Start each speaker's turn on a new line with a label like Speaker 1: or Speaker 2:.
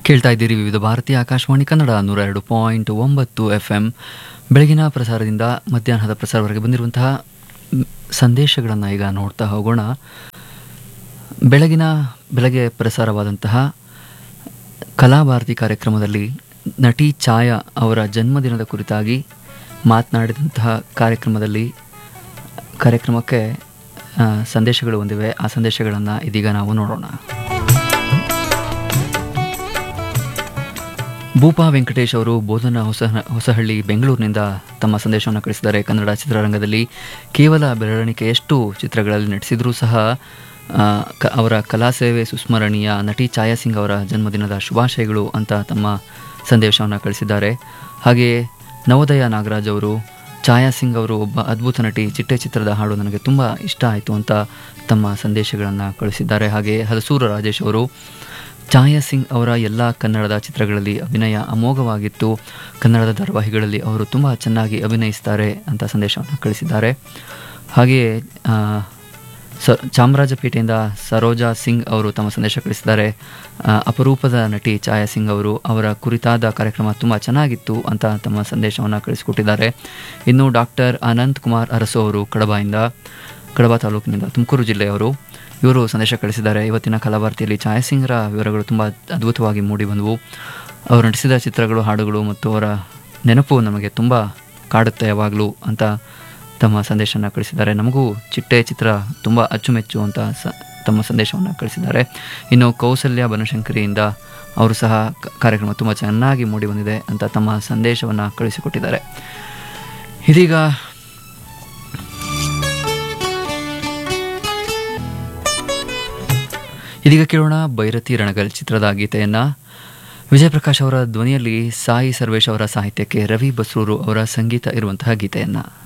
Speaker 1: ಕೇಳ್ತಾ ಇದ್ದೀರಿ ವಿವಿಧ ಭಾರತೀಯ ಆಕಾಶವಾಣಿ ಕನ್ನಡ ನೂರ ಎರಡು ಪಾಯಿಂಟ್ ಒಂಬತ್ತು ಎಫ್ ಎಂ ಬೆಳಗಿನ ಪ್ರಸಾರದಿಂದ ಮಧ್ಯಾಹ್ನದ ಪ್ರಸಾರವರೆಗೆ ಬಂದಿರುವಂತಹ ಮ್, ಸಂದೇಶಗಳನ್ನು ಈಗ ನೋಡ್ತಾ ಹೋಗೋಣ ಬೆಳಗಿನ ಬೆಳಗ್ಗೆ ಪ್ರಸಾರವಾದಂತಹ ಕಲಾಭಾರತಿ ಕಾರ್ಯಕ್ರಮದಲ್ಲಿ ನಟಿ ಛಾಯಾ ಅವರ ಜನ್ಮದಿನದ ಕುರಿತಾಗಿ ಮಾತನಾಡಿದಂತಹ ಕಾರ್ಯಕ್ರಮದಲ್ಲಿ ಕಾರ್ಯಕ್ರಮಕ್ಕೆ ಆ, ಸಂದೇಶಗಳು ಹೊಂದಿವೆ ಆ ಸಂದೇಶಗಳನ್ನು ಇದೀಗ ನಾವು ನೋಡೋಣ ಭೂಪಾ ವೆಂಕಟೇಶ್ ಅವರು ಬೋಧನಾ ಹೊಸ ಹೊಸಹಳ್ಳಿ ಬೆಂಗಳೂರಿನಿಂದ ತಮ್ಮ ಸಂದೇಶವನ್ನು ಕಳಿಸಿದ್ದಾರೆ ಕನ್ನಡ ಚಿತ್ರರಂಗದಲ್ಲಿ ಕೇವಲ ಬೆರಳಿಕೆಯಷ್ಟು ಚಿತ್ರಗಳಲ್ಲಿ ನಟಿಸಿದರೂ ಸಹ ಆ, ಕ ಅವರ ಕಲಾ ಸೇವೆ ಸುಸ್ಮರಣೀಯ ನಟಿ ಛಾಯಾ ಸಿಂಗ್ ಅವರ ಜನ್ಮದಿನದ ಶುಭಾಶಯಗಳು ಅಂತ ತಮ್ಮ ಸಂದೇಶವನ್ನು ಕಳಿಸಿದ್ದಾರೆ ಹಾಗೆಯೇ ನವೋದಯ ನಾಗರಾಜ್ ಅವರು ಛಾಯಾ ಸಿಂಗ್ ಅವರು ಒಬ್ಬ ಅದ್ಭುತ ನಟಿ ಚಿಟ್ಟೆ ಚಿತ್ರದ ಹಾಡು ನನಗೆ ತುಂಬ ಇಷ್ಟ ಆಯಿತು ಅಂತ ತಮ್ಮ ಸಂದೇಶಗಳನ್ನು ಕಳಿಸಿದ್ದಾರೆ ಹಾಗೆಯೇ ಹಲಸೂರು ರಾಜೇಶ್ ಅವರು ಛಾಯಾ ಸಿಂಗ್ ಅವರ ಎಲ್ಲ ಕನ್ನಡದ ಚಿತ್ರಗಳಲ್ಲಿ ಅಭಿನಯ ಅಮೋಘವಾಗಿತ್ತು ಕನ್ನಡದ ಧಾರಾವಾಹಿಗಳಲ್ಲಿ ಅವರು ತುಂಬ ಚೆನ್ನಾಗಿ ಅಭಿನಯಿಸ್ತಾರೆ ಅಂತ ಸಂದೇಶವನ್ನು ಕಳಿಸಿದ್ದಾರೆ ಹಾಗೆಯೇ ಆ, ಸ ಚಾಮರಾಜಪೇಟೆಯಿಂದ ಸರೋಜಾ ಸಿಂಗ್ ಅವರು ತಮ್ಮ ಸಂದೇಶ ಕಳಿಸಿದ್ದಾರೆ ಆ, ಅಪರೂಪದ ನಟಿ ಛಾಯಾ ಸಿಂಗ್ ಅವರು ಅವರ ಕುರಿತಾದ ಕಾರ್ಯಕ್ರಮ ತುಂಬ ಚೆನ್ನಾಗಿತ್ತು ಅಂತ ತಮ್ಮ ಸಂದೇಶವನ್ನು ಕಳಿಸಿಕೊಟ್ಟಿದ್ದಾರೆ ಇನ್ನು ಡಾಕ್ಟರ್ ಅನಂತ್ ಕುಮಾರ್ ಅರಸು ಅವರು ಕಡಬದಿಂದ ಕಡಬ ತಾಲೂಕಿನಿಂದ ತುಮಕೂರು ಜಿಲ್ಲೆಯವರು ಇವರು ಸಂದೇಶ ಕಳಿಸಿದ್ದಾರೆ ಇವತ್ತಿನ ಕಲಾಭಾರತಿಯಲ್ಲಿ ಛಾಯಾ ಸಿಂಗ್ರ ವಿವರಗಳು ತುಂಬ ಅದ್ಭುತವಾಗಿ ಮೂಡಿ ಬಂದವು ಅವರು ನಟಿಸಿದ ಚಿತ್ರಗಳು ಹಾಡುಗಳು ಮತ್ತು ಅವರ ನೆನಪು ನಮಗೆ ತುಂಬ ಕಾಡುತ್ತೆ ಯಾವಾಗಲೂ ಅಂತ ತಮ್ಮ ಸಂದೇಶವನ್ನು ಕಳಿಸಿದ್ದಾರೆ ನಮಗೂ ಚಿಟ್ಟೆ ಚಿತ್ರ ತುಂಬ ಅಚ್ಚುಮೆಚ್ಚು ಅಂತ ಸ ತಮ್ಮ ಸಂದೇಶವನ್ನು ಕಳಿಸಿದ್ದಾರೆ ಇನ್ನು ಕೌಸಲ್ಯ ಬನಶಂಕರಿಯಿಂದ ಅವರು ಸಹ ಕ- ಕಾರ್ಯಕ್ರಮ ತುಂಬ ಚೆನ್ನಾಗಿ ಮೂಡಿ ಬಂದಿದೆ ಅಂತ ತಮ್ಮ ಸಂದೇಶವನ್ನು ಕಳಿಸಿಕೊಟ್ಟಿದ್ದಾರೆ ಇದೀಗ ಇದೀಗ ಕೇಳೋಣ ಭೈರತಿ ರಣಗಲ್ ಚಿತ್ರದ ಗೀತೆಯನ್ನ ವಿಜಯ್ ಪ್ರಕಾಶ್ ಅವರ ಧ್ವನಿಯಲ್ಲಿ ಸಾಯಿ ಸರ್ವೇಶ್ ಅವರ ಸಾಹಿತ್ಯಕ್ಕೆ ರವಿ ಬಸ್ರೂರು ಅವರ ಸಂಗೀತ ಇರುವಂತಹ ಗೀತೆಯನ್ನ